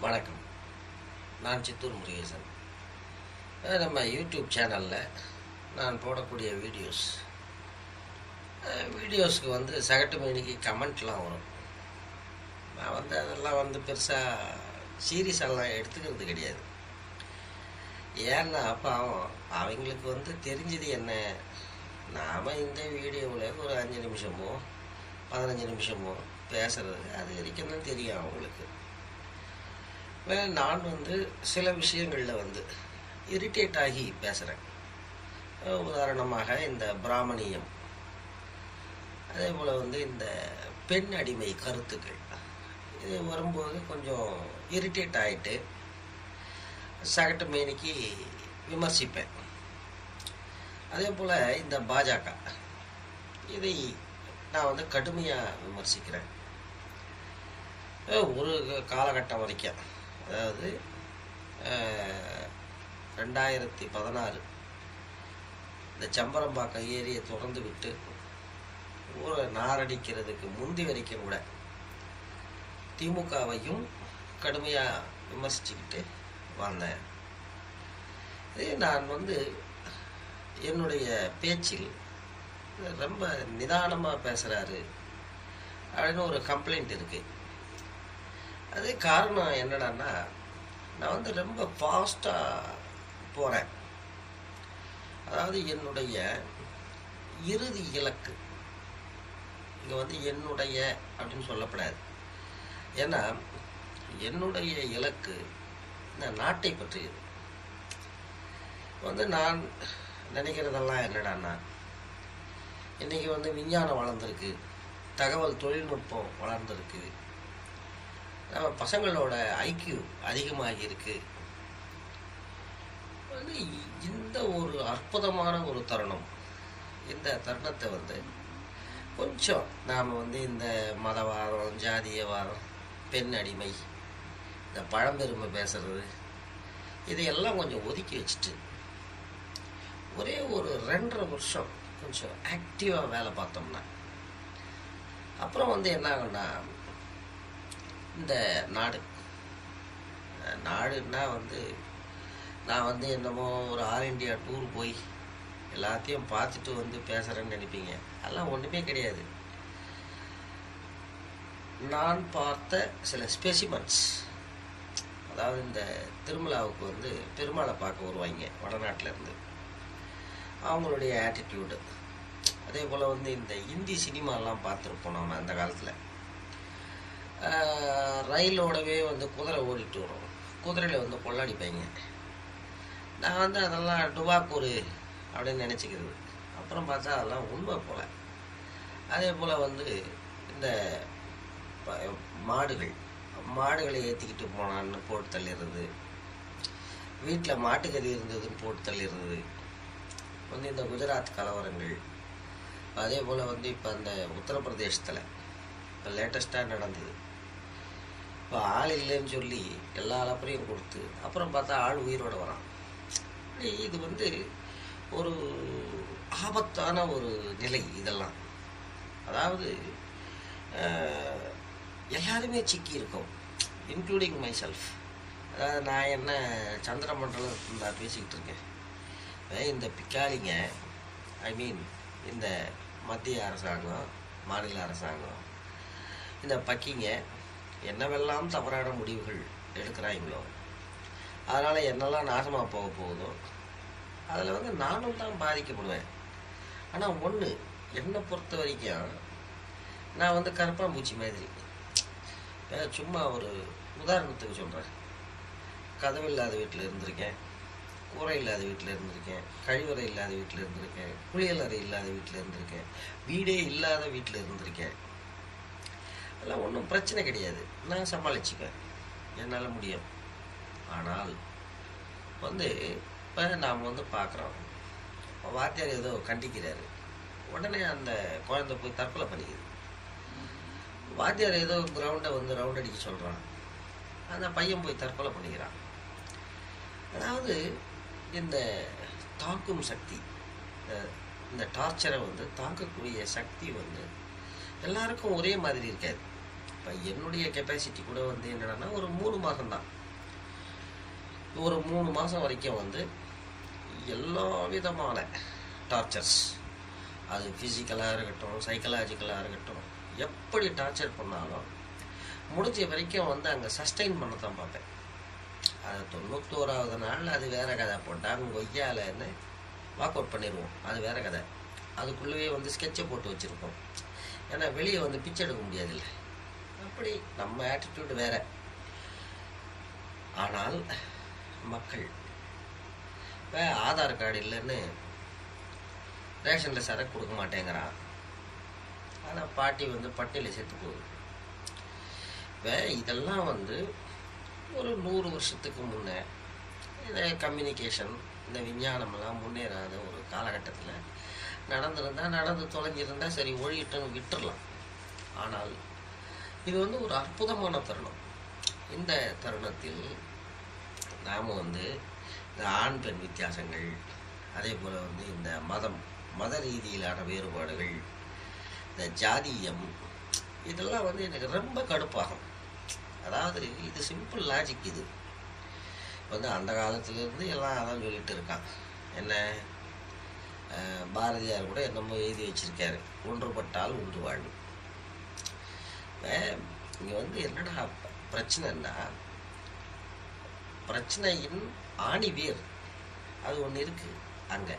வணக்கம் நான் சித்தூர் முருகேசன் அஹ் நம்ம யூடியூப் சேனலில் நான் போடக்கூடிய வீடியோஸ் அஹ் வீடியோஸ்க்கு வந்து சகட்டு மேனிக்கு கமெண்ட்லாம் வரும் நான் வந்து அதெல்லாம் வந்து பெருசாக சீரியஸெல்லாம் எடுத்துக்கிறது கிடையாது ஏன்னா பாவம் அவங்களுக்கு வந்து தெரிஞ்சது என்ன நாம் இந்த வீடியோவில் ஒரு அஞ்சு நிமிஷமோ பதினஞ்சு நிமிஷமோ பேசுறது அது வரைக்கும் தான் தெரியும் அவங்களுக்கு வே- நான் வந்து சில விஷயங்களில் வந்து இரிட்டேட் ஆகி பேசுகிறேன் உதாரணமாக இந்த பிராமணியம் அதே போல் வந்து இந்த பெண் அடிமை கருத்துக்கள் இது வரும்போது கொஞ்சம் இரிட்டேட் ஆகிட்டு சகட்டு மேனிக்கு விமர்சிப்பேன் அதே போல் இந்த பாஜக இதை நான் வந்து கடுமையாக விமர்சிக்கிறேன் அஹ் ஒரு காலகட்டம் வரைக்கும் அதாவது அஹ், ரெண்டாயிரத்தி பதினாறு இந்த சம்பரம்பாக்கம் ஏரியை திறந்து விட்டு ஊரை நாரடிக்கிறதுக்கு முந்தி வரைக்கும் கூட திமுகவையும் கடுமையாக விமர்சிச்சுக்கிட்டு வந்தேன் இதே நான் வந்து என்னுடைய பேச்சில் ரொம்ப நிதானமாக பேசுகிறாரு அப்படின்னு ஒரு கம்ப்ளைண்ட் இருக்கு அது காரணம் என்னடான்னா நான் வந்து ரொம்ப ஃபாஸ்ட்டாக போகிறேன் அதாவது என்னுடைய இறுதி இலக்கு இங்கே வந்து என்னுடைய அப்படின்னு சொல்லப்படாது ஏன்னா என்னுடைய இலக்கு இந்த நாட்டை பற்றியது வந்து நான் நினைக்கிறதெல்லாம் என்னடான்னா இன்னைக்கு வந்து விஞ்ஞானம் வளர்ந்துருக்கு தகவல் தொழில்நுட்பம் வளர்ந்துருக்கு நம்ம பசங்களோட ஐக்கியூ அதிகமாகி இருக்கு வந்து இ- இந்த ஒரு அற்புதமான ஒரு தருணம் இந்த தருணத்தை வந்து கொஞ்சம் நாம் வந்து இந்த மதவாதம் ஜாதியவாதம் பெண் அடிமை இந்த பழம்பெருமை பேசுறது இதையெல்லாம் கொஞ்சம் ஒதுக்கி வச்சுட்டு ஒரே ஒரு ரெண்டரை வருஷம் கொஞ்சம் ஆக்டிவாக வேலை பார்த்தோம்னா அப்புறம் வந்து என்ன ஆகும்னா இந்த நாடு அஹ் நாடுன்னா வந்து நான் வந்து என்னமோ ஒரு ஆல் இண்டியா டூர் போய் எல்லாத்தையும் பார்த்துட்டு வந்து பேசுகிறேன்னு நினைப்பீங்க அதெல்லாம் ஒன்றுமே கிடையாது நான் பார்த்த சில ஸ்பெசிமன்ஸ் அதாவது இந்த திருமலாவுக்கு வந்து பெருமாளை பார்க்க வருவாங்க வடநாட்டுல இருந்து அவங்களுடைய ஆட்டிடியூடு அதே போல் வந்து இந்த இந்தி சினிமாலாம் பார்த்துருப்போம் நம்ம அந்த காலத்தில் ரயிலோடவே வந்து குதிரை ஓடிட்டு வரும் குதிரையில் வந்து கொள்ளடிப்பாங்க நான் வந்து அதெல்லாம் டுபாக்கூர் அப்படின்னு நினச்சிக்கிறது அப்புறம் பார்த்தா அதெல்லாம் உண்மை போல அதே போல் வந்து இந்த ப- மாடுகள் மாடுகளை ஏற்றிக்கிட்டு போனான்னு போட்டு தள்ளிடுறது வீட்டில் மாட்டுக்கறி இருந்ததுன்னு போட்டு தள்ளிடுறது வந்து இந்த குஜராத் கலவரங்கள் அதே போல் வந்து இப்போ அந்த உத்தரப்பிரதேசத்தில் இப்போ லேட்டஸ்ட்டாக நடந்தது இப்போ ஆள் இல்லைன்னு சொல்லி எல்லா அலப்பறையும் கொடுத்து அப்புறம் பார்த்தா ஆள் உயிரோட வரான் இப்படி இது வந்து ஒரு ஆபத்தான ஒரு நிலை இதெல்லாம் அதாவது அஹ், எல்லாருமே சிக்கி இருக்கோம் இன்க்ளூடிங் மை செல்ஃப் அதாவது நான் என்ன சந்திரமண்டலம் நான் பேசிக்கிட்டு இருக்கேன் அஹ் இந்த பிக்காளிங்க ஐ மீன் இந்த மத்திய அரசாங்கம் மாநில அரசாங்கம் இந்த பக்கிங்க என்னவெல்லாம் தவறான முடிவுகள் எடுக்கிறாங்களோ அதனால் என்னெல்லாம் நாசமாக போக போகுதோ அதில் வந்து நானும் தான் பாதிக்கப்படுவேன் ஆனால் ஒன்று என்னை பொறுத்த வரைக்கும் நான் வந்து கருப்பாம்பூச்சி மாதிரி இப்ப சும்மா ஒரு உதாரணத்துக்கு சொல்கிறேன் கதவு இல்லாத வீட்டில் இருந்திருக்கேன் கூரை இல்லாத வீட்டில் இருந்திருக்கேன் கழிவறை இல்லாத வீட்டில் இருந்திருக்கேன் குளியலறை இல்லாத வீட்டில் இருந்திருக்கேன் வீடே இல்லாத வீட்டில் இருந்திருக்கேன் அதெல்லாம் ஒன்றும் பிரச்சனை கிடையாது நான் சமாளிச்சுப்பேன் என்னால் முடியும் ஆனால் வந்து இப்போ நாம் வந்து பார்க்குறோம் வாத்தியார் ஏதோ கண்டிக்கிறாரு உடனே அந்த குழந்தை போய் தற்கொலை பண்ணிக்குது வாத்தியார் ஏதோ கிரவுண்டை வந்து ரவுண்ட் அடிக்க சொல்கிறான் அந்த பையன் போய் தற்கொலை பண்ணிக்கிறான் அதாவது இந்த தாக்கும் சக்தி இந்த- இந்த டார்ச்சரை வந்து தாக்கக்கூடிய சக்தி வந்து எல்லாருக்கும் ஒரே மாதிரி இருக்காது இப்போ என்னுடைய கெப்பாசிட்டி கூட வந்து என்னடான்னா ஒரு மூணு மாதம்தான் ஒரு மூணு மாதம் வரைக்கும் வந்து எல்லா விதமான டார்ச்சர்ஸ் அது ஃபிசிக்கலாக இருக்கட்டும் சைக்கலாஜிக்கலாக இருக்கட்டும் எப்படி டார்ச்சர் பண்ணாலும் முடிஞ்ச வரைக்கும் வந்து அங்கே சஸ்டெயின் பண்ண தான் பார்ப்பேன் அது தொண்ணூத்தோராவது நாள் அது வேற கதை போட்டால் கொய்யாலன்னு வாக் அவுட் பண்ணிடுவோம் அது வேற கதை அதுக்குள்ளேயே வந்து ஸ்கெட்சை போட்டு வச்சுருப்போம் ஏன்னா வெளியே வந்து பிச்சை எடுக்க முடியாதுல்ல அப்படி நம்ம ஆட்டிடியூட் வேற ஆனால் மக்கள் இப்போ ஆதார் கார்டு இல்லைன்னு ரேஷனில் சரக்கு கொடுக்க மாட்டேங்கிறான் ஆனால் பாட்டி வந்து பட்டியலில் செத்து போகுது இப்போ இதெல்லாம் வந்து ஒரு நூறு வருஷத்துக்கு முன்னே இந்த கம்யூனிகேஷன் இந்த விஞ்ஞானமெல்லாம் முன்னேறாத ஒரு காலகட்டத்தில் நடந்திருந்தா நடந்து தொலைஞ்சிருந்தா சரி ஒழியிட்டுன்னு விட்டுறலாம் ஆனால் இது வந்து ஒரு அற்புதமான தருணம் இந்த தருணத்தில் நாம் வந்து இந்த ஆண் பெண் வித்தியாசங்கள் அதே போல் வந்து இந்த மதம் மத ரீதியிலான வேறுபாடுகள் இந்த ஜாதியம் இதெல்லாம் வந்து எனக்கு ரொம்ப கடுப்பாகும் அதாவது இது சிம்பிள் லாஜிக் இது வந்து அந்த காலத்துலேருந்து எல்லாம் அதான் சொல்லிட்டு இருக்கான் என்ன அஹ், பாரதியார் கூட என்னமோ எழுதி வச்சிருக்காரு ஒன்றுபட்டால் ஒன்று வாழ்வு இங்கே வந்து என்னடா பிரச்சனைன்னா பிரச்சனையின் ஆணிவேர் அது ஒன்று இருக்கு அங்கே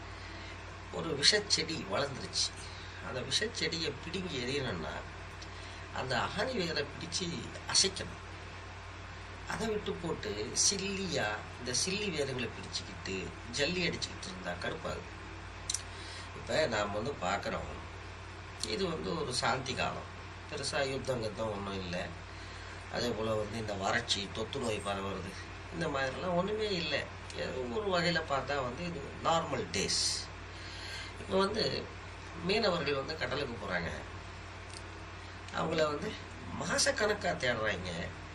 ஒரு விஷச்செடி வளர்ந்துருச்சு அந்த விஷச்செடியை பிடுங்கி எறியணும்னா அந்த ஆணி வேரை பிடிச்சு அசைக்கணும் அதை விட்டு போட்டு சில்லியா இந்த சில்லி வேருங்களை பிடிச்சிக்கிட்டு ஜல்லி அடிச்சுக்கிட்டு இருந்தா கடுப்பாகுது இப்போ நாம் வந்து பார்க்குறோம் இது வந்து ஒரு சாந்தி காலம் பெருசாக யுத்தம் கத்தம் ஒன்றும் இல்லை அதே போல் வந்து இந்த வறட்சி தொத்து நோய் பரவுறது இந்த மாதிரிலாம் ஒன்றுமே இல்லை ஏதோ ஒரு வகையில் பார்த்தா வந்து இது நார்மல் டேஸ் இப்போ வந்து மீனவர்கள் வந்து கடலுக்கு போகிறாங்க அவங்கள வந்து மாசக்கணக்காக தேடுறாங்க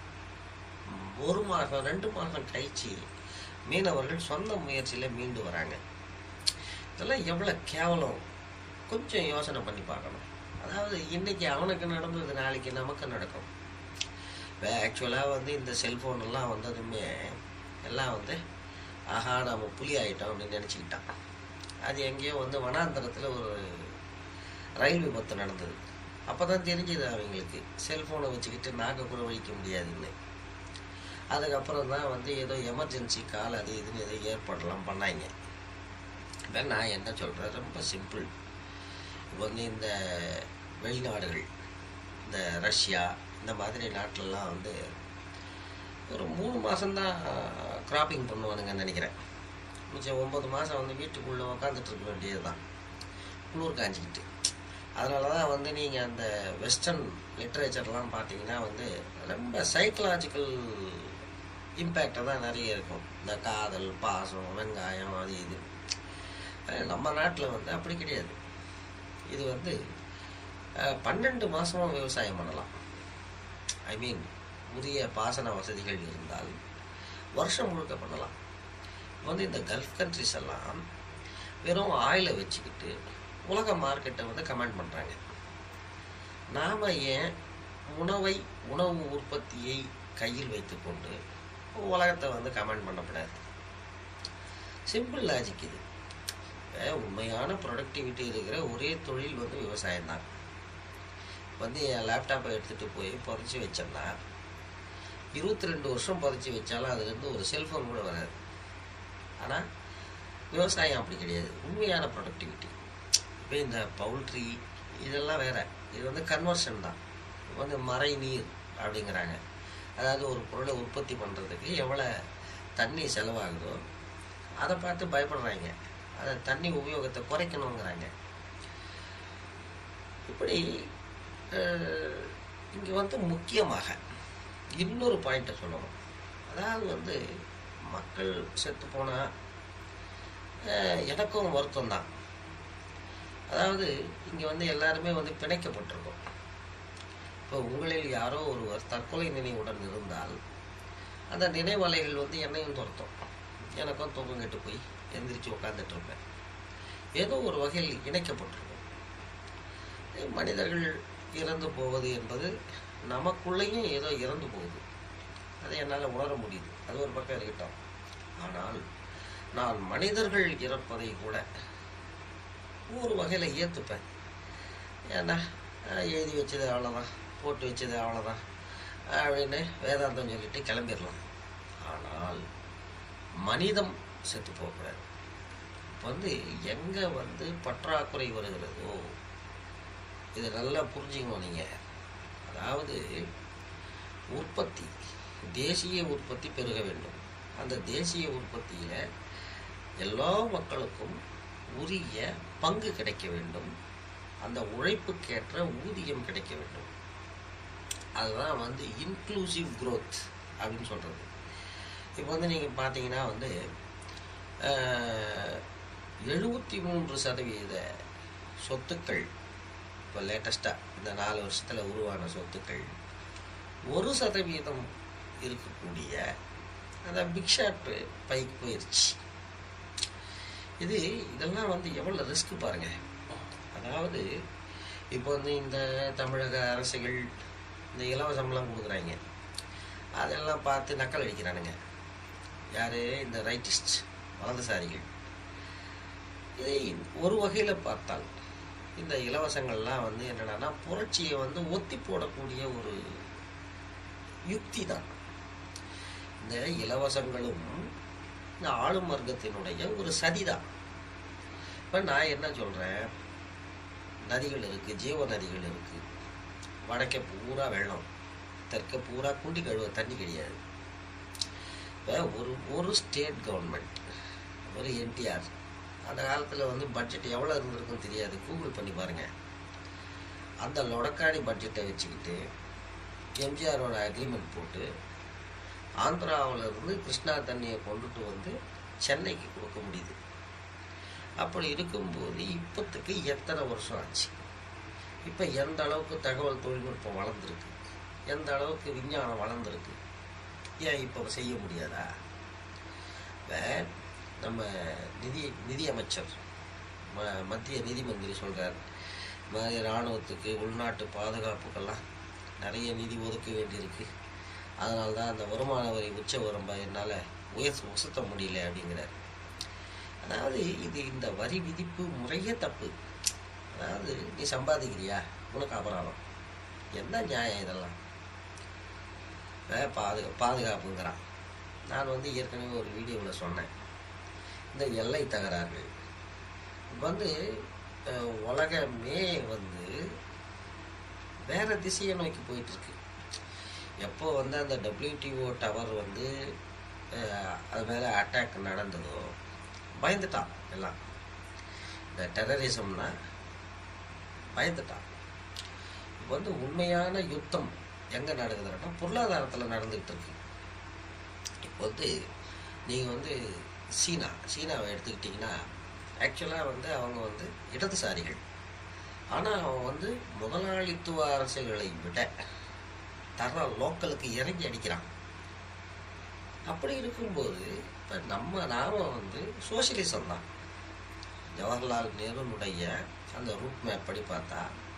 ஒரு மாதம் ரெண்டு மாதம் கழிச்சு மீனவர்கள் சொந்த முயற்சியில் மீண்டு வராங்க இதெல்லாம் எவ்வளோ கேவலம் கொஞ்சம் யோசனை பண்ணி பார்க்கணும் அதாவது இன்னைக்கு அவனுக்கு நடந்தது நாளைக்கு நமக்கு நடக்கும் இப்போ ஆக்சுவலாக வந்து இந்த செல்ஃபோன் எல்லாம் வந்ததுமே எல்லாம் வந்து ஆஹா நம்ம புலி ஆயிட்டோம் அப்படின்னு நினச்சிக்கிட்டான் அது எங்கேயோ வந்து வனாந்தரத்தில் ஒரு ரயில் விபத்து நடந்தது அப்போ தான் தெரிஞ்சது அவங்களுக்கு செல்ஃபோனை வச்சுக்கிட்டு நாக்க கூட வலிக்க முடியாதுன்னு அதுக்கப்புறம் தான் வந்து ஏதோ எமர்ஜென்சி கால் அது இதுன்னு ஏதோ ஏற்பாடெல்லாம் பண்ணாங்க இப்போ நான் என்ன சொல்கிறேன் ரொம்ப சிம்பிள் இப்போ வந்து இந்த வெளிநாடுகள் இந்த ரஷ்யா இந்த மாதிரி நாட்டிலலாம் வந்து ஒரு மூணு மாதம்தான் கிராப்பிங் பண்ணுவானுங்கன்னு நினைக்கிறேன் மிச்சம் ஒம்பது மாதம் வந்து வீட்டுக்குள்ளே உக்காந்துட்டு இருக்க வேண்டியது தான் குளிர் காஞ்சிக்கிட்டு அதனால தான் வந்து நீங்கள் அந்த வெஸ்டர்ன் லிட்ரேச்சர்லாம் பார்த்தீங்கன்னா வந்து ரொம்ப சைக்கலாஜிக்கல் இம்பேக்டாக தான் நிறைய இருக்கும் இந்த காதல் பாசம் வெங்காயம் அது இது அஹ் நம்ம நாட்டில் வந்து அப்படி கிடையாது இது வந்து அஹ், பன்னெண்டு மாதமும் விவசாயம் பண்ணலாம் ஐ மீன் உரிய பாசன வசதிகள் இருந்தால் வருஷம் முழுக்க பண்ணலாம் வந்து இந்த கல்ஃப் கண்ட்ரிஸ் எல்லாம் வெறும் ஆயிலை வச்சுக்கிட்டு உலக மார்க்கெட்டை வந்து கமெண்ட் பண்ணுறாங்க நாம் ஏன் உணவை உணவு உற்பத்தியை கையில் வைத்துக்கொண்டு உலகத்தை வந்து கமெண்ட் பண்ணக்கூடாது சிம்பிள் லாஜிக் இது இப்ப உண்மையான ப்ரொடக்டிவிட்டி இருக்கிற ஒரே தொழில் வந்து விவசாயம் தான் வந்து என் லேப்டாப்பை எடுத்துகிட்டு போய் புதைச்சி வச்சோம்னா இருபத்தி ரெண்டு வருஷம் புதைச்சி வச்சாலும் அதுலேருந்து ஒரு செல்ஃபோன் கூட வராது ஆனால் விவசாயம் அப்படி கிடையாது உண்மையான ப்ரொடக்டிவிட்டி இப்போ இந்த பவுல்ட்ரி இதெல்லாம் வேற இது வந்து கன்வர்ஷன் தான் இப்போ வந்து மறை நீர் அப்படிங்கிறாங்க அதாவது ஒரு பொருளை உற்பத்தி பண்ணுறதுக்கு எவ்வளோ தண்ணி செலவாகுதோ அதை பார்த்து பயப்படுறாங்க அதை தண்ணி உபயோகத்தை குறைக்கணுங்கிறாங்க இப்படி இங்கே வந்து முக்கியமாக இன்னொரு பாயிண்ட்டை சொல்லணும் அதாவது வந்து மக்கள் செத்து போனால் எனக்கும் வருத்தம் தான் அதாவது இங்கே வந்து எல்லாருமே வந்து பிணைக்கப்பட்டிருக்கோம் இப்போ உங்களில் யாரோ ஒருவர் தற்கொலை நினைவுடன் இருந்தால் அந்த நினைவலைகள் வந்து என்னையும் துரத்தும் எனக்கும் தூக்கம் கெட்டு போய் எந்திரிச்சு உட்காந்துட்டு இருப்பேன் ஏதோ ஒரு வகையில் இணைக்கப்பட்டிருக்கும் மனிதர்கள் இறந்து போவது என்பது நமக்குள்ளேயும் ஏதோ இறந்து போகுது அதை என்னால் உணர முடியுது அது ஒரு பக்கம் இருக்கட்டும் ஆனால் நான் மனிதர்கள் இறப்பதை கூட ஒரு வகையில் ஏற்றுப்பேன் ஏன்னா அஹ், எழுதி வச்சது அவ்வளோதான் போட்டு வச்சது அவ்வளோதான் அப்படின்னு வேதாந்தம் சொல்லிட்டு கிளம்பிடலாம் ஆனால் மனிதம் செத்து போகக்கூடாது இப்போ வந்து எங்கே வந்து பற்றாக்குறை வருகிறதோ இதை நல்லா புரிஞ்சுக்கணும் நீங்கள் அதாவது உற்பத்தி தேசிய உற்பத்தி பெருக வேண்டும் அந்த தேசிய உற்பத்தியில் எல்லா மக்களுக்கும் உரிய பங்கு கிடைக்க வேண்டும் அந்த உழைப்புக்கேற்ற ஊதியம் கிடைக்க வேண்டும் அதுதான் வந்து இன்க்ளூசிவ் growth அப்படின்னு சொல்கிறது இப்போ வந்து நீங்கள் பார்த்தீங்கன்னா வந்து எழுபத்தி மூன்று சதவீத சொத்துக்கள் இப்போ லேட்டஸ்ட்டாக இந்த நாலு வருஷத்தில் உருவான சொத்துக்கள் ஒரு சதவீதம் இருக்கக்கூடிய அந்த பிக் ஷாட் பைக்கு போயிடுச்சு இது இதெல்லாம் வந்து எவ்வளோ ரிஸ்க் பாருங்க அதாவது இப்போ வந்து இந்த தமிழக அரசுகள் இந்த இலவசம்லாம் கொடுக்குறாங்க அதெல்லாம் பார்த்து நக்கல் அடிக்கிறானுங்க யார் இந்த ரைட்டிஸ்ட் வலதுசாரிகள் இதை ஒரு வகையில் பார்த்தால் இந்த இலவசங்கள்லாம் வந்து என்னடான்னா புரட்சியை வந்து ஒத்தி போடக்கூடிய ஒரு யுக்தி தான் இந்த இலவசங்களும் இந்த ஆளும் வர்க்கத்தினுடைய ஒரு சதிதான் இப்போ நான் என்ன சொல்கிறேன் நதிகள் இருக்குது ஜீவ நதிகள் இருக்குது வடக்கே பூரா வெள்ளம் தெற்க பூரா குண்டி கழுவ தண்ணி கிடையாது இப்போ ஒரு ஒரு ஸ்டேட் கவர்மெண்ட் ஒரு என்டிஆர் அந்த காலத்தில் வந்து பட்ஜெட் எவ்வளோ இருந்திருக்குன்னு தெரியாது கூகுள் பண்ணி பாருங்கள் அந்த லொடக்காடி பட்ஜெட்டை வச்சுக்கிட்டு எம்ஜிஆரோட அக்ரிமெண்ட் போட்டு ஆந்திராவுல இருந்து கிருஷ்ணா தண்ணியை கொண்டுட்டு வந்து சென்னைக்கு கொடுக்க முடியுது அப்படி இருக்கும்போது இப்போத்துக்கு எத்தனை வருஷம் ஆச்சு இப்போ எந்த அளவுக்கு தகவல் தொழில்நுட்பம் வளர்ந்துருக்கு எந்த அளவுக்கு விஞ்ஞானம் வளர்ந்துருக்கு ஏன் இப்போ செய்ய முடியாதா இப்போ நம்ம நிதி நிதி அமைச்சர் ம மத்திய நிதி மந்திரி சொல்கிறார் மாதிரி இராணுவத்துக்கு உள்நாட்டு பாதுகாப்புக்கெல்லாம் நிறைய நிதி ஒதுக்க வேண்டியிருக்கு அதனால தான் அந்த வருமான வரி உச்ச வரம்பை என்னால் உயர் உசத்த முடியல அப்படிங்கிறார் அதாவது இது இந்த வரி விதிப்பு முறையே தப்பு அதாவது நீ சம்பாதிக்கிறியா உனக்கு அபராதம் என்ன நியாயம் இதெல்லாம் வே- பாதுகா பாதுகாப்புங்கிறான் நான் வந்து ஏற்கனவே ஒரு வீடியோவில் சொன்னேன் இந்த எல்லை தகராறு இப்ப வந்து அஹ், உலகமே வந்து வேற திசையை நோக்கி போயிட்டு இருக்கு எப்போ வந்து அந்த டபிள்யூடிஓ டவர் வந்து அஹ், அது மேலே அட்டாக் நடந்ததோ பயந்துட்டான் எல்லாம் இந்த டெரரிசம்னா பயந்துட்டான் இப்போ வந்து உண்மையான யுத்தம் எங்கே நடக்குதுன்னா பொருளாதாரத்தில் நடந்துகிட்டு இருக்கு இப்போ வந்து நீங்கள் வந்து சீனா சீனாவை எடுத்துக்கிட்டிங்கன்னா ஆக்சுவலாக வந்து அவங்க வந்து இடதுசாரிகள் ஆனால் அவன் வந்து முதலாளித்துவ அரசுகளை விட தர லோக்கலுக்கு இறங்கி அடிக்கிறான் அப்படி இருக்கும்போது இப்போ நம்ம நாம வந்து சோசியலிசம் தான் ஜவஹர்லால் நேருனுடைய அந்த ரூட் மேப் படி பார்த்தா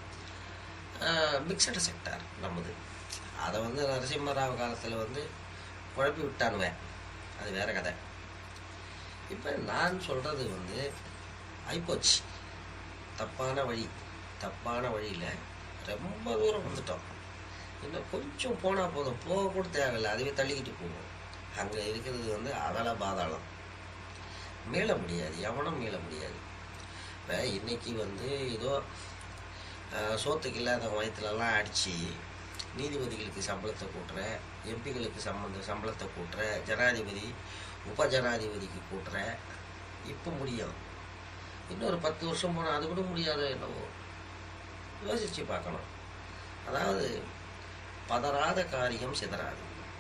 மிக்சடு செக்டார் நம்மது அதை வந்து நரசிம்மராவ் காலத்தில் வந்து குழப்பி விட்டானுவேன் அது வேற கதை இப்போ நான் சொல்கிறது வந்து ஆயிப்போச்சு தப்பான வழி தப்பான வழியில் ரொம்ப தூரம் வந்துட்டோம் இன்னும் கொஞ்சம் போனால் போதும் போக கூட தேவையில்லை அதுவே தள்ளிக்கிட்டு போகும் அங்கே இருக்கிறது வந்து அதல பாதாளம் மீள முடியாது எவனும் மீள முடியாது இப்போ இன்னைக்கு வந்து ஏதோ அஹ், சோத்துக்கு இல்லாத வயத்துலலாம் அடித்து நீதிபதிகளுக்கு சம்பளத்தை கூட்டுற எம்பிகளுக்கு சம்பந்த சம்பளத்தை கூட்டுற ஜனாதிபதி உப ஜனாதிபதிக்கு கூட்டுற இப்போ முடியும் இன்னொரு பத்து வருஷம் போனால் அது கூட முடியாத என்னவோ யோசித்து பார்க்கணும் அதாவது பதறாத காரியம் சிதறாது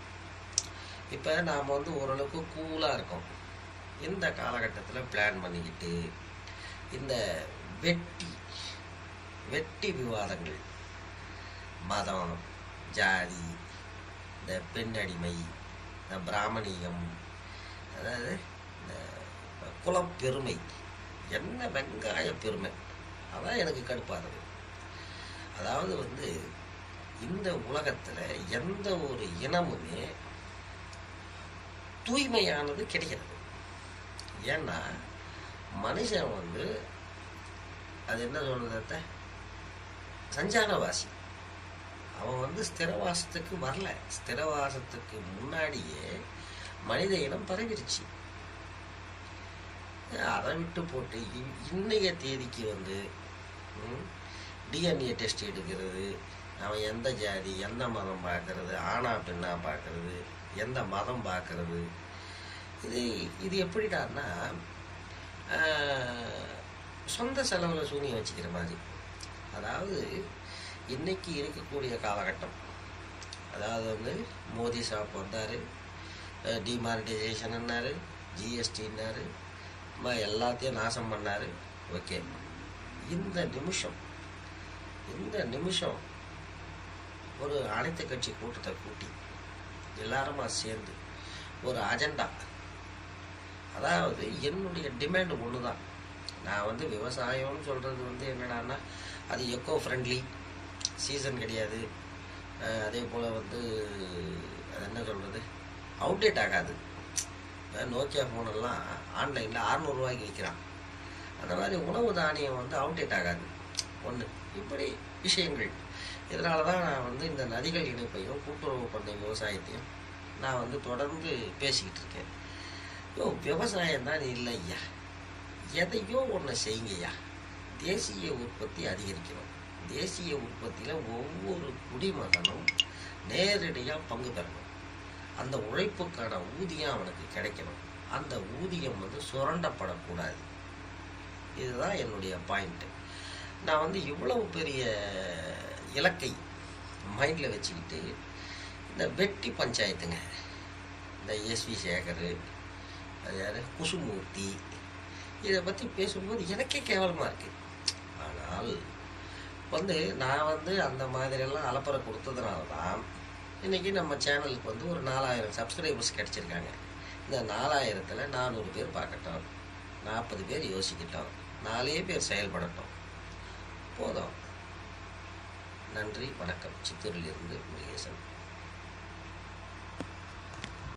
இப்போ நாம் வந்து ஓரளவுக்கு கூலாக இருக்கோம் இந்த காலகட்டத்தில் பிளான் பண்ணிக்கிட்டு இந்த வெட்டி வெட்டி விவாதங்கள் மதம் ஜாதி இந்த பெண் அடிமை இந்த பிராமணியம் அதாவது இந்த குலம் பெருமை என்ன வெங்காய பெருமை அதான் எனக்கு கடுப்பாகுது அதாவது வந்து இந்த உலகத்துல எந்த ஒரு இனமுமே தூய்மையானது கிடைக்கிறது ஏன்னா மனுஷன் வந்து அது என்ன சொல்றது அத்தை? சஞ்சாரவாசி அவன் வந்து ஸ்திரவாசத்துக்கு வரல ஸ்திரவாசத்துக்கு முன்னாடியே மனித இனம் பரவிருச்சு அதை விட்டு போட்டு இன்- இன்னைய தேதிக்கு வந்து டிஎன்ஏ டெஸ்ட் எடுக்கிறது அவன் எந்த ஜாதி எந்த மதம் பார்க்கறது ஆணா பெண்ணா பார்க்கறது எந்த மதம் பார்க்கறது இது இது எப்படிடான்னா ஆஹ், சொந்த செலவில் சூனியம் வச்சுக்கிற மாதிரி அதாவது இன்னைக்கு இருக்கக்கூடிய காலகட்டம் அதாவது வந்து மோடி ஷாப் வந்தார் டிமானிட்டைசேஷன்னாரு ஜிஎஸ்டின்னாரு எல்லாத்தையும் நாசம் பண்ணார் ஓகே இந்த நிமிஷம் இந்த நிமிஷம் ஒரு அனைத்து கட்சி கூட்டத்தை கூட்டி எல்லாருமா சேர்ந்து ஒரு அஜெண்டா அதாவது என்னுடைய டிமாண்ட் ஒன்று தான் நான் வந்து விவசாயம்னு சொல்கிறது வந்து என்னடான்னா அது எக்கோ ஃப்ரெண்ட்லி சீசன் கிடையாது அஹ் அதே போல் வந்து அது என்ன சொல்கிறது அவுடேட் ஆகாது இப்போ நோக்கியா ஃபோனெல்லாம் ஆன்லைனில் அறநூறுவாய்க்கு விற்கிறான் அந்த மாதிரி உணவு தானியம் வந்து அவுடேட் ஆகாது ஒன்று இப்படி விஷயங்கள் இதனால தான் நான் வந்து இந்த நதிகள் இணைப்பையும் கூட்டுறவு பண்ணை விவசாயத்தையும் நான் வந்து தொடர்ந்து பேசிக்கிட்டு இருக்கேன் யோ விவசாயம் தான் இல்லை ஐயா எதையோ ஒன்று செய்யுங்கய்யா தேசிய உற்பத்தி அதிகரிக்கணும் தேசிய உற்பத்தியில் ஒவ்வொரு குடிமகனும் நேரடியாக பங்கு பெறணும் அந்த உழைப்புக்கான ஊதியம் அவனுக்கு கிடைக்கணும் அந்த ஊதியம் வந்து சுரண்டப்படக்கூடாது இதுதான் என்னுடைய பாயிண்ட்டு நான் வந்து இவ்வளவு பெரிய இலக்கை மைண்டில் வச்சுக்கிட்டு இந்த வெட்டி பஞ்சாயத்துங்க இந்த எஸ்வி சேகர் அது யார் குசுமூர்த்தி இதை பற்றி பேசும்போது எனக்கே கேவலமாக இருக்குது ஆனால் வந்து நான் வந்து அந்த மாதிரியெல்லாம் அலப்பறை கொடுத்ததுனால தான் இன்றைக்கி நம்ம சேனலுக்கு வந்து ஒரு நாலாயிரம் சப்ஸ்கிரைபர்ஸ் கிடச்சிருக்காங்க இந்த நாலாயிரத்தில் நானூறு பேர் பார்க்கட்டும் நாற்பது பேர் யோசிக்கட்டும் நாலே பேர் செயல்படட்டும் போதும் நன்றி வணக்கம் சித்தூரிலிருந்து முருகேசன்